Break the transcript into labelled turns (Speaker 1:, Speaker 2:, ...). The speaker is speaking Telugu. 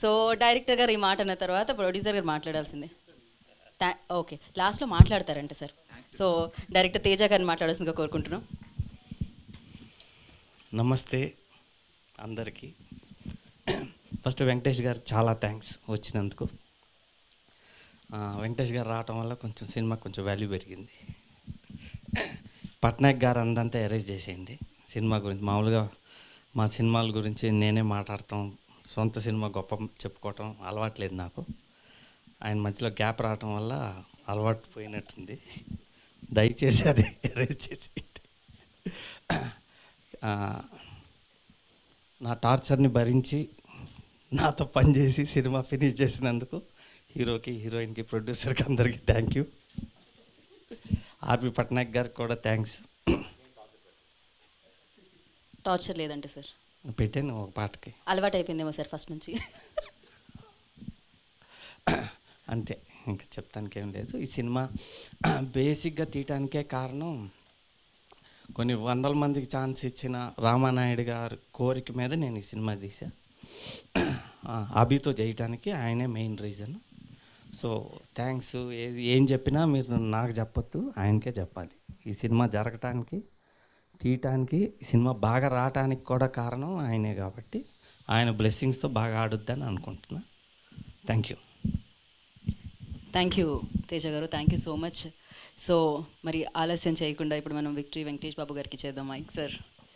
Speaker 1: సో డైరెక్టర్ గారు ఈ మాట అన్న తర్వాత ప్రొడ్యూసర్ గారు మాట్లాడాల్సిందే థ్యా- ఓకే లాస్ట్లో మాట్లాడతారంట సార్ సో డైరెక్టర్ తేజ గారిని మాట్లాడాల్సిందిగా కోరుకుంటున్నాం
Speaker 2: నమస్తే అందరికీ ఫస్ట్ వెంకటేష్ గారు చాలా థ్యాంక్స్ వచ్చినందుకు ఆ, వెంకటేష్ గారు రావటం వల్ల కొంచెం సినిమా కొంచెం వాల్యూ పెరిగింది పట్నాయక్ గారు అందంతా అరేంజ్ చేసేయండి సినిమా గురించి మామూలుగా మా సినిమాల గురించి నేనే మాట్లాడటం సొంత సినిమా గొప్ప చెప్పుకోవటం అలవాట్లేదు నాకు ఆయన మధ్యలో గ్యాప్ రావటం వల్ల అలవాటు పోయినట్టుంది దయచేసి అది అరేంజ్ చేసేయండి ఆ, నా టార్చర్ని భరించి నాతో పనిచేసి సినిమా ఫినిష్ చేసినందుకు హీరోకి హీరోయిన్కి ప్రొడ్యూసర్కి అందరికీ థ్యాంక్ యూ ఆర్పి పట్నాయక్ గారికి కూడా థ్యాంక్స్
Speaker 1: టార్చర్ లేదంటే సార్
Speaker 2: పెట్టాను ఒక పాటకి
Speaker 1: అలవాటు అయిపోయిందేమో సార్ ఫస్ట్ నుంచి
Speaker 2: అంతే ఇంకా చెప్తానికి ఏం లేదు ఈ సినిమా బేసిక్గా తీయటానికే కారణం కొన్ని వందల మందికి ఛాన్స్ ఇచ్చిన రామానాయుడు గారి కోరిక మీద నేను ఈ సినిమా తీసా ఆ, అభితో చేయటానికి ఆయనే మెయిన్ రీజన్ సో థ్యాంక్స్ ఏది ఏం చెప్పినా మీరు నాకు చెప్పొద్దు ఆయనకే చెప్పాలి ఈ సినిమా జరగటానికి తీయటానికి ఈ సినిమా బాగా రావటానికి కూడా కారణం ఆయనే కాబట్టి ఆయన బ్లెస్సింగ్స్తో బాగా ఆడుద్దని అనుకుంటున్నా thank you
Speaker 1: thank you Teja garu thank you so much so మరి ఆలస్యం చేయకుండా ఇప్పుడు మనం విక్టరీ వెంకటేష్ బాబు గారికి చేద్దాం మైక్ సార్